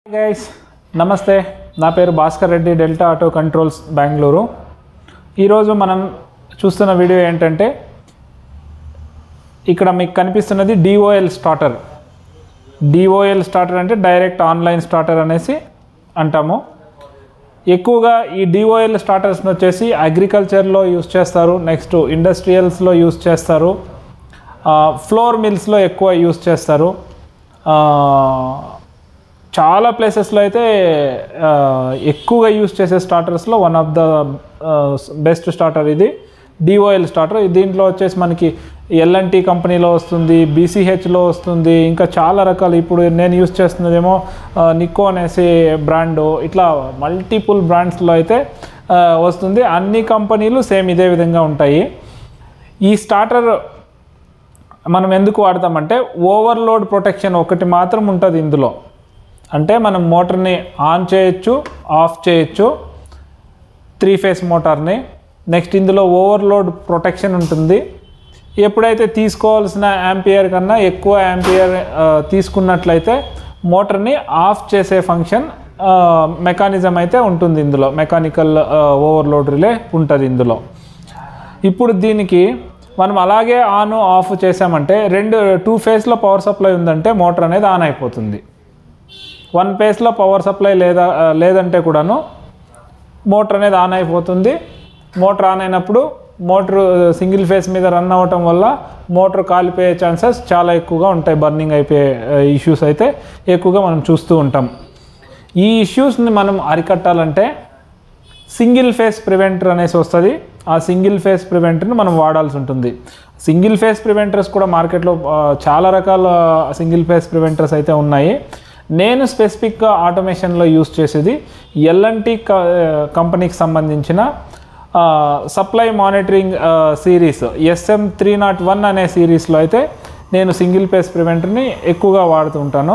guys నమస్తే నా పేరు Bhaskar Reddy Delta Auto Controls Bengaluru ఈరోజు మనం చూస్తున్న వీడియో ఏంటంటే ఇక్కడ మీకు కనిపిస్తున్నది డిఓఎల్ స్టార్టర్ డిఓఎల్ స్టార్టర్ అంటే డైరెక్ట్ ఆన్లైన్ స్టార్టర్ అనేసి అంటాము ఎక్కువగా ఈ డిఓఎల్ స్టార్టర్స్ని వచ్చేసి అగ్రికల్చర్లో యూస్ చేస్తారు నెక్స్ట్ ఇండస్ట్రియల్స్లో యూస్ చేస్తారు ఫ్లోర్ మిల్స్లో ఎక్కువ యూస్ చేస్తారు ఆ, చాలా ప్లేసెస్లో అయితే ఆ, ఎక్కువగా యూస్ చేసే స్టార్టర్స్లో one of the best starter ఇది డిఓఎల్ స్టార్టర్ దీంట్లో వచ్చేసి మనకి ఎల్ఎన్టీ కంపెనీలో వస్తుంది బీసీహెచ్లో వస్తుంది ఇంకా చాలా రకాలు ఇప్పుడు నేను యూస్ చేస్తున్నదేమో ఆ, నిక్కో అనేసి బ్రాండ్ ఇట్లా మల్టిపుల్ బ్రాండ్స్లో అయితే ఆ, వస్తుంది అన్ని కంపెనీలు సేమ్ ఇదే విధంగా ఉంటాయి ఈ స్టార్టర్ మనం ఎందుకు వాడతామంటే ఓవర్లోడ్ ప్రొటెక్షన్ ఒకటి మాత్రం ఉంటుంది ఇందులో అంటే మనం మోటార్ని ఆన్ చేయొచ్చు ఆఫ్ చేయొచ్చు త్రీ ఫేస్ మోటార్ని నెక్స్ట్ ఇందులో ఓవర్లోడ్ ప్రొటెక్షన్ ఉంటుంది ఎప్పుడైతే తీసుకోవాల్సిన యాంపియర్ కన్నా ఎక్కువ యాంపియర్ తీసుకున్నట్లయితే మోటార్ని ఆఫ్ చేసే ఫంక్షన్ మెకానిజం అయితే ఉంటుంది ఇందులో మెకానికల్ ఓవర్లోడ్ రిలే ఉంటుంది ఇందులో ఇప్పుడు దీనికి మనం అలాగే ఆన్ ఆఫ్ చేసామంటే రెండు టూ ఫేస్లో పవర్ సప్లై ఉందంటే మోటార్ అనేది ఆన్ అయిపోతుంది వన్ ఫేస్లో పవర్ సప్లై లేదా ఆ, లేదంటే కూడాను మోటార్ అనేది ఆన్ అయిపోతుంది మోటార్ ఆన్ అయినప్పుడు మోటార్ సింగిల్ ఫేస్ మీద రన్ అవ్వటం వల్ల మోటార్ కాలిపోయే ఛాన్సెస్ చాలా ఎక్కువగా ఉంటాయి బర్నింగ్ అయిపోయే ఇష్యూస్ అయితే ఎక్కువగా మనం చూస్తూ ఉంటాం ఈ ఇష్యూస్ని మనం అరికట్టాలంటే సింగిల్ ఫేస్ ప్రివెంటర్ అనేసి వస్తుంది ఆ సింగిల్ ఫేస్ ప్రివెంటర్ని మనం వాడాల్సి ఉంటుంది సింగిల్ ఫేస్ ప్రివెంటర్స్ కూడా మార్కెట్లో ఆ, చాలా రకాల సింగిల్ ఫేస్ ప్రివెంటర్స్ అయితే ఉన్నాయి నేను స్పెసిఫిక్గా ఆటోమేషన్లో యూస్ చేసేది ఎల్ఎన్టీ కంపెనీకి సంబంధించిన supply monitoring series S M three naught one అనే సిరీస్లో అయితే నేను సింగిల్ ఫేస్ ప్రివెంటర్ని ఎక్కువగా వాడుతూ ఉంటాను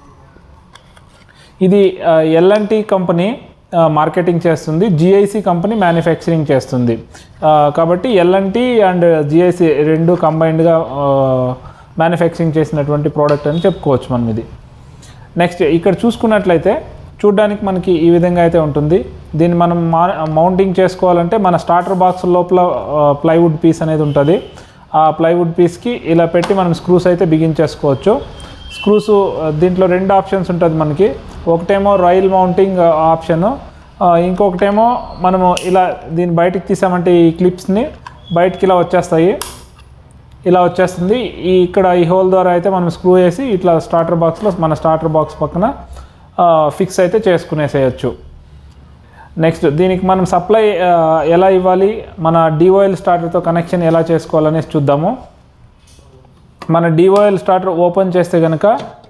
ఇది ఎల్ఎన్టీ కంపెనీ ఆ, మార్కెటింగ్ చేస్తుంది జిఐసి కంపెనీ మ్యానుఫ్యాక్చరింగ్ చేస్తుంది ఆ, కాబట్టి ఎల్ఎన్టీ అండ్ జిఐసి రెండు కంబైన్డ్గా మ్యానుఫ్యాక్చరింగ్ చేసినటువంటి ప్రోడక్ట్ అని చెప్పుకోవచ్చు మనం ఇది నెక్స్ట్ ఇక్కడ చూసుకున్నట్లయితే చూడ్డానికి మనకి ఈ విధంగా అయితే ఉంటుంది దీన్ని మనం మా మౌంటింగ్ చేసుకోవాలంటే మన స్టార్టర్ బాక్స్ లోపల ప్లైవుడ్ పీస్ అనేది ఉంటుంది ఆ ప్లైవుడ్ పీస్కి ఇలా పెట్టి మనం స్క్రూస్ అయితే బిగించేసుకోవచ్చు స్క్రూస్ దీంట్లో రెండు ఆప్షన్స్ ఉంటుంది మనకి ఒకటేమో రాయిల్ మౌంటింగ్ ఆప్షన్ ఇంకొకటేమో మనము ఇలా దీన్ని బయటికి తీసామంటే ఈ క్లిప్స్ని బయటికి ఇలా వచ్చేస్తాయి ఇలా వచ్చేస్తుంది ఈ ఇక్కడ ఈ హోల్ ద్వారా అయితే మనం స్క్రూ వేసి ఇట్లా స్టార్టర్ బాక్స్లో మన స్టార్టర్ బాక్స్ పక్కన ఫిక్స్ అయితే చేసుకునేసేయచ్చు నెక్స్ట్ దీనికి మనం సప్లై ఎలా ఇవ్వాలి మన డిఓఎల్ స్టార్టర్తో కనెక్షన్ ఎలా చేసుకోవాలనేసి చూద్దాము మన డిఓఎల్ స్టార్టర్ ఓపెన్ చేస్తే కనుక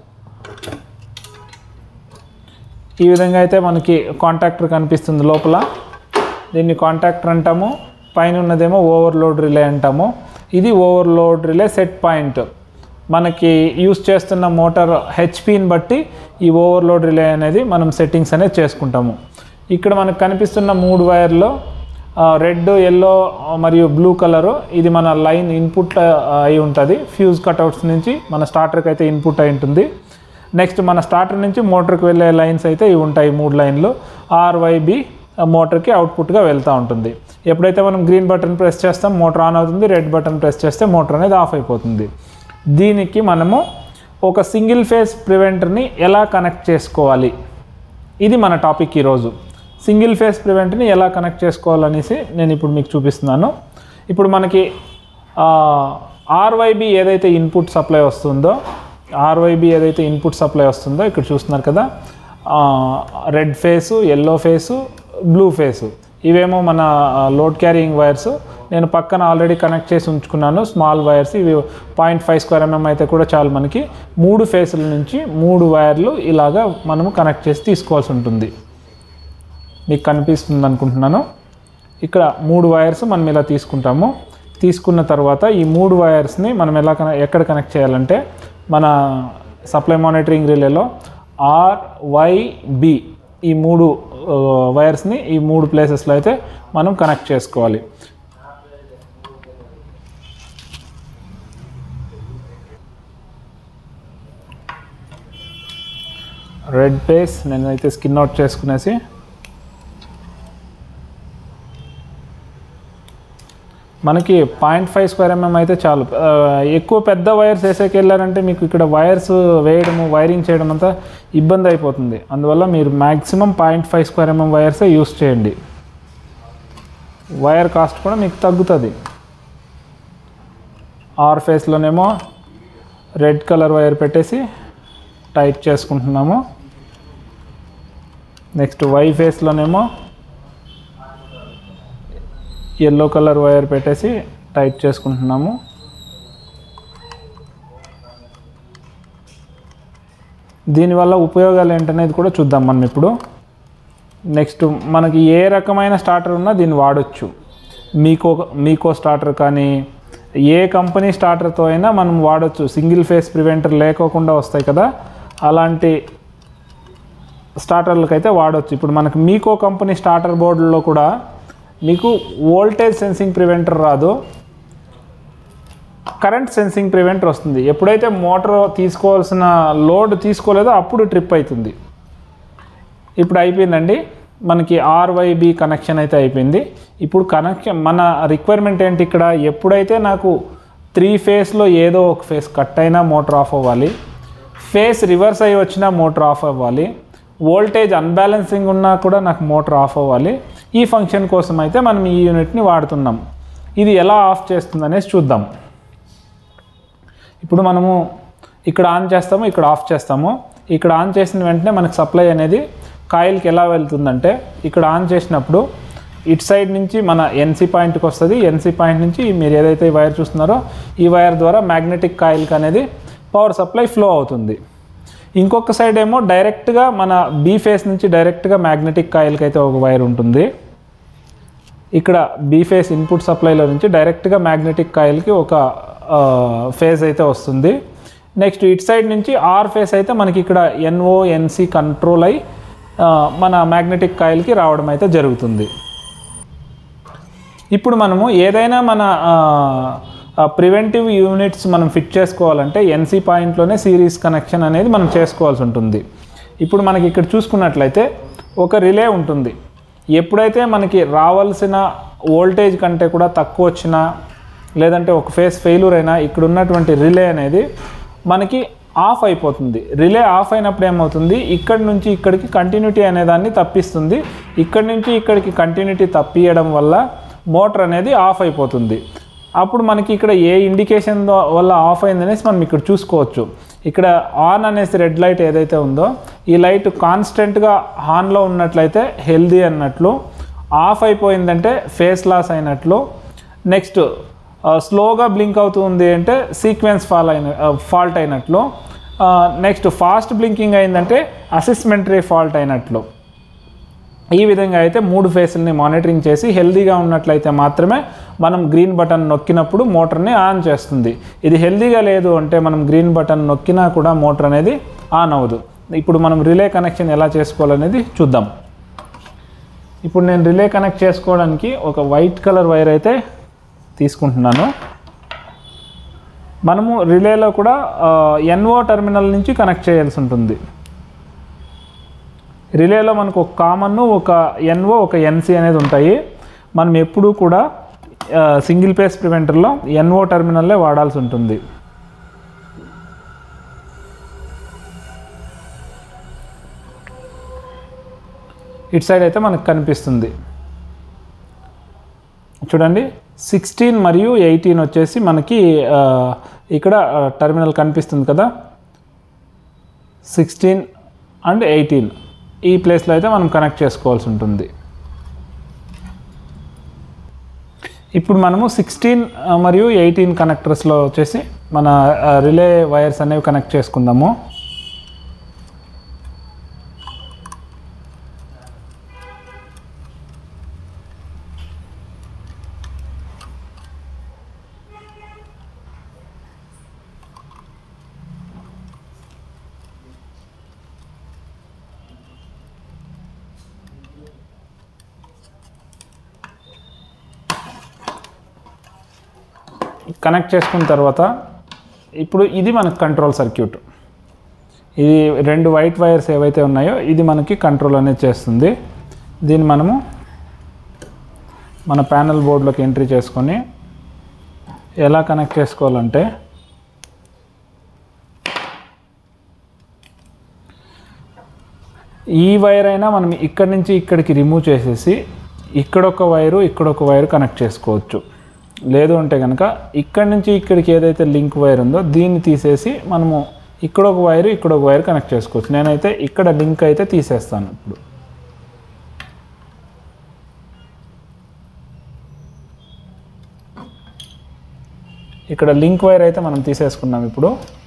ఈ విధంగా అయితే మనకి కాంటాక్టర్ కనిపిస్తుంది లోపల దీన్ని కాంటాక్టర్ అంటాము పైన ఉన్నదేమో ఓవర్లోడ్ రిలే అంటాము ఇది ఓవర్లోడ్ రిలే సెట్ పాయింట్ మనకి యూస్ చేస్తున్న మోటార్ హెచ్పిని బట్టి ఈ ఓవర్లోడ్ రిలే అనేది మనం సెట్టింగ్స్ అనేది చేసుకుంటాము ఇక్కడ మనకు కనిపిస్తున్న మూడు వైర్లో రెడ్ ఎల్లో మరియు బ్లూ కలరు ఇది మన లైన్ ఇన్పుట్ అయి ఉంటుంది ఫ్యూజ్ కట్అవుట్స్ నుంచి మన స్టార్టర్కి అయితే ఇన్పుట్ అయి ఉంటుంది నెక్స్ట్ మన స్టార్టర్ నుంచి మోటార్కి వెళ్ళే లైన్స్ అయితే ఇవి ఉంటాయి మూడు లైన్లు ఆర్వైబి మోటార్కి అవుట్పుట్గా వెళ్తూ ఉంటుంది ఎప్పుడైతే మనం గ్రీన్ బటన్ ప్రెస్ చేస్తాం మోటార్ ఆన్ అవుతుంది రెడ్ బటన్ ప్రెస్ చేస్తే మోటార్ అనేది ఆఫ్ అయిపోతుంది దీనికి మనము ఒక సింగిల్ ఫేస్ ప్రివెంటర్ని ఎలా కనెక్ట్ చేసుకోవాలి ఇది మన టాపిక్ ఈరోజు సింగిల్ ఫేస్ ప్రివెంట్ని ఎలా కనెక్ట్ చేసుకోవాలనేసి నేను ఇప్పుడు మీకు చూపిస్తున్నాను ఇప్పుడు మనకి ఆర్వైబి ఏదైతే ఇన్పుట్ సప్లై వస్తుందో ఆర్వైబి ఏదైతే ఇన్పుట్ సప్లై వస్తుందో ఇక్కడ చూస్తున్నారు కదా red phase yellow phase blue phase ఇవేమో మన లోడ్ క్యారింగ్ వైర్స్ నేను పక్కన ఆల్రెడీ కనెక్ట్ చేసి ఉంచుకున్నాను స్మాల్ వైర్స్ ఇవి పాయింట్ ఫైవ్ స్క్వేర్ ఎంఎం అయితే కూడా చాలు మనకి మూడు ఫేసుల నుంచి మూడు వైర్లు ఇలాగా మనము కనెక్ట్ చేసి తీసుకోవాల్సి ఉంటుంది మీకు కనిపిస్తుంది అనుకుంటున్నాను ఇక్కడ మూడు వైర్స్ మనం ఇలా తీసుకుంటాము తీసుకున్న తర్వాత ఈ మూడు వైర్స్ని మనం ఎలా కన ఎక్కడ కనెక్ట్ చేయాలంటే మన సప్లై మానిటరింగ్ రిలేలో ఆర్వైబి ఈ మూడు ఆ, వైర్స్ని ఈ మూడు ప్లేసెస్లో అయితే మనం కనెక్ట్ చేసుకోవాలి రెడ్ బేస్ నేనైతే స్కిన్ అవుట్ చేసుకునేసి మనకి పాయింట్ ఫైవ్ స్క్వేర్ ఎంఎం అయితే చాలు ఆ, ఎక్కువ పెద్ద వైర్స్ వేసేకి వెళ్ళారంటే మీకు ఇక్కడ వైర్స్ వేయడము వైరింగ్ చేయడం అంతా ఇబ్బంది అయిపోతుంది అందువల్ల మీరు maximum point five square M M వైర్సే యూస్ చేయండి వైర్ కాస్ట్ కూడా మీకు తగ్గుతుంది ఆర్ ఫేస్లోనేమో రెడ్ కలర్ వైర్ పెట్టేసి టైట్ చేసుకుంటున్నాము నెక్స్ట్ వై ఫేస్లోనేమో ఎల్లో కలర్ వైర్ పెట్టేసి టైట్ చేసుకుంటున్నాము దీనివల్ల ఉపయోగాలు ఏంటనేది కూడా చూద్దాం మనం ఇప్పుడు నెక్స్ట్ మనకి ఏ రకమైన స్టార్టర్ ఉన్నా దీన్ని వాడొచ్చు మీకో మీకో స్టార్టర్ కానీ ఏ కంపెనీ స్టార్టర్తో అయినా మనం వాడొచ్చు సింగిల్ ఫేస్ ప్రివెంటర్ లేకోకుండా వస్తాయి కదా అలాంటి స్టార్టర్లకు అయితే వాడొచ్చు ఇప్పుడు మనకు మీకో కంపెనీ స్టార్టర్ బోర్డుల్లో కూడా మీకు వోల్టేజ్ సెన్సింగ్ ప్రివెంటర్ రాదు కరెంట్ సెన్సింగ్ ప్రివెంటర్ వస్తుంది ఎప్పుడైతే మోటార్ తీసుకోవాల్సిన లోడ్ తీసుకోలేదో అప్పుడు ట్రిప్ అవుతుంది ఇప్పుడు అయిపోయిందండి మనకి ఆర్వైబి కనెక్షన్ అయితే అయిపోయింది ఇప్పుడు కనెక్షన్ మన రిక్వైర్మెంట్ ఏంటి ఇక్కడ ఎప్పుడైతే నాకు త్రీ ఫేస్లో ఏదో ఒక ఫేస్ కట్ అయినా మోటార్ ఆఫ్ అవ్వాలి ఫేస్ రివర్స్ అయ్యి వచ్చినా మోటార్ ఆఫ్ అవ్వాలి వోల్టేజ్ అన్బ్యాలెన్సింగ్ ఉన్నా కూడా నాకు మోటార్ ఆఫ్ అవ్వాలి ఈ ఫంక్షన్ కోసం అయితే మనం ఈ యూనిట్ని వాడుతున్నాం ఇది ఎలా ఆఫ్ చేస్తుంది అనేసి చూద్దాం ఇప్పుడు మనము ఇక్కడ ఆన్ చేస్తాము ఇక్కడ ఆఫ్ చేస్తాము ఇక్కడ ఆన్ చేసిన వెంటనే మనకు సప్లై అనేది కాయిల్కి ఎలా వెళ్తుందంటే ఇక్కడ ఆన్ చేసినప్పుడు ఇటు సైడ్ నుంచి మన ఎన్సీ పాయింట్కి వస్తుంది ఎన్సీ పాయింట్ నుంచి మీరు ఏదైతే ఈ వైర్ చూస్తున్నారో ఈ వైర్ ద్వారా మ్యాగ్నెటిక్ కాయిల్కి అనేది పవర్ సప్లై ఫ్లో అవుతుంది ఇంకొక సైడ్ ఏమో డైరెక్ట్గా మన బీ ఫేస్ నుంచి డైరెక్ట్గా మ్యాగ్నెటిక్ కాయిల్కి అయితే ఒక వైర్ ఉంటుంది ఇక్కడ బీ ఫేస్ ఇన్పుట్ సప్లైలో నుంచి డైరెక్ట్గా మ్యాగ్నెటిక్ కాయిల్కి ఒక ఫేజ్ అయితే వస్తుంది నెక్స్ట్ ఇటు సైడ్ నుంచి ఆర్ ఫేస్ అయితే మనకి ఇక్కడ ఎన్ఓ ఎన్సి కంట్రోల్ అయి ఆ, మన మ్యాగ్నెటిక్ కాయిల్కి రావడం అయితే జరుగుతుంది ఇప్పుడు మనము ఏదైనా మన ప్రివెంటివ్ యూనిట్స్ మనం ఫిట్ చేసుకోవాలంటే ఎన్సీ పాయింట్లోనే సిరీస్ కనెక్షన్ అనేది మనం చేసుకోవాల్సి ఉంటుంది ఇప్పుడు మనకి ఇక్కడ చూసుకున్నట్లయితే ఒక రిలే ఉంటుంది ఎప్పుడైతే మనకి రావాల్సిన వోల్టేజ్ కంటే కూడా తక్కువ వచ్చినా లేదంటే ఒక ఫేస్ ఫెయిల్యూర్ అయినా ఇక్కడ ఉన్నటువంటి రిలే అనేది మనకి ఆఫ్ అయిపోతుంది రిలే ఆఫ్ అయినప్పుడు ఏమవుతుంది ఇక్కడి నుంచి ఇక్కడికి కంటిన్యూటీ అనే దాన్ని తప్పిస్తుంది ఇక్కడి నుంచి ఇక్కడికి కంటిన్యూటీ తప్పియడం వల్ల మోటార్ అనేది ఆఫ్ అయిపోతుంది అప్పుడు మనకి ఇక్కడ ఏ ఇండికేషన్ వల్ల ఆఫ్ అయిందనేసి మనం ఇక్కడ చూసుకోవచ్చు ఇక్కడ ఆన్ అనేసి రెడ్ లైట్ ఏదైతే ఉందో ఈ లైట్ కాన్స్టెంట్గా ఆన్లో ఉన్నట్లయితే హెల్దీ అన్నట్లు ఆఫ్ అయిపోయిందంటే ఫేస్ లాస్ అయినట్లు నెక్స్ట్ స్లోగా బ్లింక్ అవుతుంది అంటే సీక్వెన్స్ ఫాల్ అయిన ఫాల్ట్ అయినట్లు నెక్స్ట్ ఫాస్ట్ బ్లింకింగ్ అయిందంటే అసెస్మెంటరీ ఫాల్ట్ అయినట్లు ఈ విధంగా అయితే మూడు ఫేసుల్ని మానిటరింగ్ చేసి హెల్దీగా ఉన్నట్లయితే మాత్రమే మనం గ్రీన్ బటన్ నొక్కినప్పుడు మోటార్ని ఆన్ చేస్తుంది ఇది హెల్దీగా లేదు అంటే మనం గ్రీన్ బటన్ నొక్కినా కూడా మోటార్ అనేది ఆన్ అవ్వదు ఇప్పుడు మనం రిలే కనెక్షన్ ఎలా చేసుకోవాలనేది చూద్దాం ఇప్పుడు నేను రిలే కనెక్ట్ చేసుకోవడానికి ఒక వైట్ కలర్ వైర్ అయితే తీసుకుంటున్నాను మనము రిలేలో కూడా ఎన్ఓ టెర్మినల్ నుంచి కనెక్ట్ చేయాల్సి ఉంటుంది రిలేలో మనకు ఒక కామన్ ఒక ఎన్ఓ ఒక ఎన్సి అనేది ఉంటాయి మనం ఎప్పుడూ కూడా సింగిల్ పేస్ ప్రివెంటర్లో ఎన్ఓ టెర్మినల్లే వాడాల్సి ఉంటుంది ఇటు సైడ్ అయితే మనకు కనిపిస్తుంది చూడండి సిక్స్టీన్ మరియు ఎయిటీన్ వచ్చేసి మనకి ఆ, ఇక్కడ టెర్మినల్ కనిపిస్తుంది కదా సిక్స్టీన్ అండ్ ఎయిటీన్ ఈ ప్లేస్లో అయితే మనం కనెక్ట్ చేసుకోవాల్సి ఉంటుంది ఇప్పుడు మనము సిక్స్టీన్ మరియు ఎయిటీన్ కనెక్టర్స్లో వచ్చేసి మన రిలే వైర్స్ అనేవి కనెక్ట్ చేసుకుందాము కనెక్ట్ చేసుకున్న తర్వాత ఇప్పుడు ఇది మనకు కంట్రోల్ సర్క్యూట్ ఇది రెండు వైట్ వైర్స్ ఏవైతే ఉన్నాయో ఇది మనకి కంట్రోల్ అనేది చేస్తుంది దీన్ని మనము మన ప్యానల్ బోర్డులోకి ఎంట్రీ చేసుకొని ఎలా కనెక్ట్ చేసుకోవాలంటే ఈ వైర్ అయినా మనం ఇక్కడి నుంచి ఇక్కడికి రిమూవ్ చేసేసి ఇక్కడ ఒక వైరు ఇక్కడ ఒక వైరు కనెక్ట్ చేసుకోవచ్చు లేదు అంటే కనుక ఇక్కడి నుంచి ఇక్కడికి ఏదైతే లింక్ వైర్ ఉందో దీన్ని తీసేసి మనము ఇక్కడ ఒక వైరు ఇక్కడ ఒక వైర్ కనెక్ట్ చేసుకోవచ్చు నేనైతే ఇక్కడ లింక్ అయితే తీసేస్తాను ఇప్పుడు ఇక్కడ లింక్ వైర్ అయితే మనం తీసేసుకున్నాం ఇప్పుడు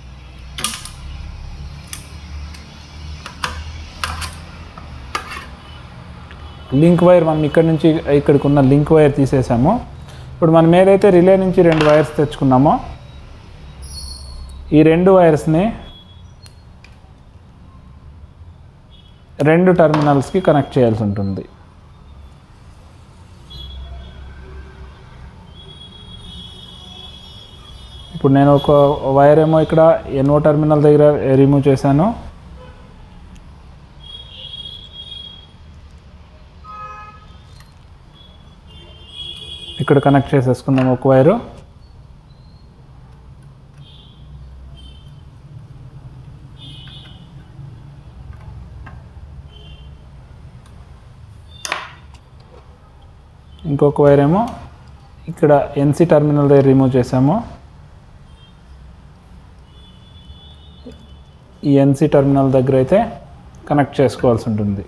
లింక్ వైర్ మనం ఇక్కడ నుంచి ఇక్కడికి ఉన్న లింక్ వైర్ తీసేసాము ఇప్పుడు మనం ఏదైతే రిలే నుంచి రెండు వైర్స్ తెచ్చుకున్నామో ఈ రెండు వైర్స్ని రెండు టెర్మినల్స్కి కనెక్ట్ చేయాల్సి ఉంటుంది ఇప్పుడు నేను ఒక వైర్ ఏమో ఇక్కడ ఎన్ఓ టెర్మినల్ దగ్గర రిమూవ్ చేశాను ఇక్కడ కనెక్ట్ చేసేసుకుందాం ఒక వైరు ఇంకొక వైర్ ఏమో ఇక్కడ ఎన్సి టెర్మినల్ దగ్గర రిమూవ్ చేసాము ఈ ఎన్సి టెర్మినల్ దగ్గర అయితే కనెక్ట్ చేసుకోవాల్సి ఉంటుంది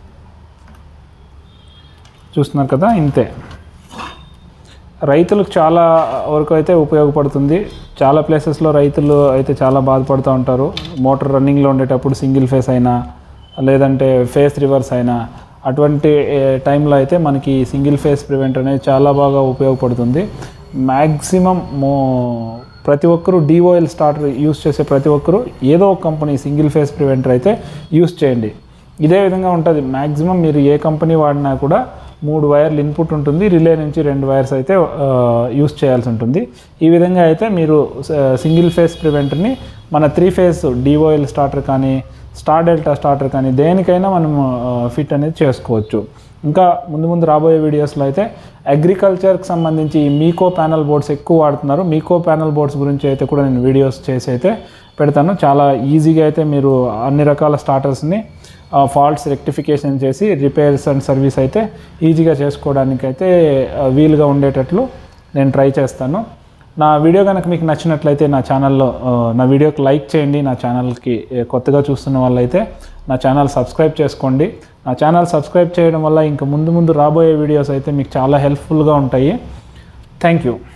చూస్తున్నారు కదా ఇంతే రైతులకు చాలా వరకు అయితే ఉపయోగపడుతుంది చాలా ప్లేసెస్లో రైతులు అయితే చాలా బాధపడుతూ ఉంటారు మోటార్ రన్నింగ్లో ఉండేటప్పుడు సింగిల్ ఫేస్ అయినా లేదంటే ఫేస్ రివర్స్ అయినా అటువంటి ఏ, టైంలో అయితే మనకి సింగిల్ ఫేస్ ప్రివెంట్ అనేది చాలా బాగా ఉపయోగపడుతుంది మ్యాక్సిమం మో ప్రతి ఒక్కరూ డిఓఎల్ స్టార్టర్ యూస్ చేసే ప్రతి ఒక్కరూ ఏదో ఒక కంపెనీ సింగిల్ ఫేస్ ప్రివెంటర్ అయితే యూస్ చేయండి ఇదే విధంగా ఉంటుంది మ్యాక్సిమం మీరు ఏ కంపెనీ వాడినా కూడా మూడు వైర్లు ఇన్పుట్ ఉంటుంది రిలే నుంచి రెండు వైర్స్ అయితే యూస్ చేయాల్సి ఉంటుంది ఈ విధంగా అయితే మీరు సింగిల్ ఫేస్ ప్రివెంటర్ని మన త్రీ ఫేస్ డిఓఎల్ స్టార్టర్ కానీ స్టార్ డెల్టా స్టార్టర్ కానీ దేనికైనా మనం ఫిట్ అనేది చేసుకోవచ్చు ఇంకా ముందు ముందు రాబోయే వీడియోస్లో అయితే అగ్రికల్చర్కి సంబంధించి ఈ మీకో ప్యానల్ బోర్డ్స్ ఎక్కువ వాడుతున్నారు మీకో ప్యానల్ బోర్డ్స్ గురించి అయితే కూడా నేను వీడియోస్ చేసి అయితే పెడతాను చాలా ఈజీగా అయితే మీరు అన్ని రకాల స్టార్టర్స్ని ఫాల్ట్స్ రెక్టిఫికేషన్ చేసి రిపేర్స్ అండ్ సర్వీస్ అయితే ఈజీగా చేసుకోవడానికి అయితే ఆ, వీలుగా ఉండేటట్లు నేను ట్రై చేస్తాను నా వీడియో కనుక మీకు నచ్చినట్లయితే నా ఛానల్లో ఆ, నా వీడియోకి లైక్ చేయండి నా ఛానల్కి ఏ, కొత్తగా చూస్తున్న వాళ్ళైతే నా ఛానల్ సబ్స్క్రైబ్ చేసుకోండి నా ఛానల్ సబ్స్క్రైబ్ చేయడం వల్ల ఇంకా ముందు ముందు రాబోయే వీడియోస్ అయితే మీకు చాలా హెల్ప్ఫుల్గా ఉంటాయి థ్యాంక్ యూ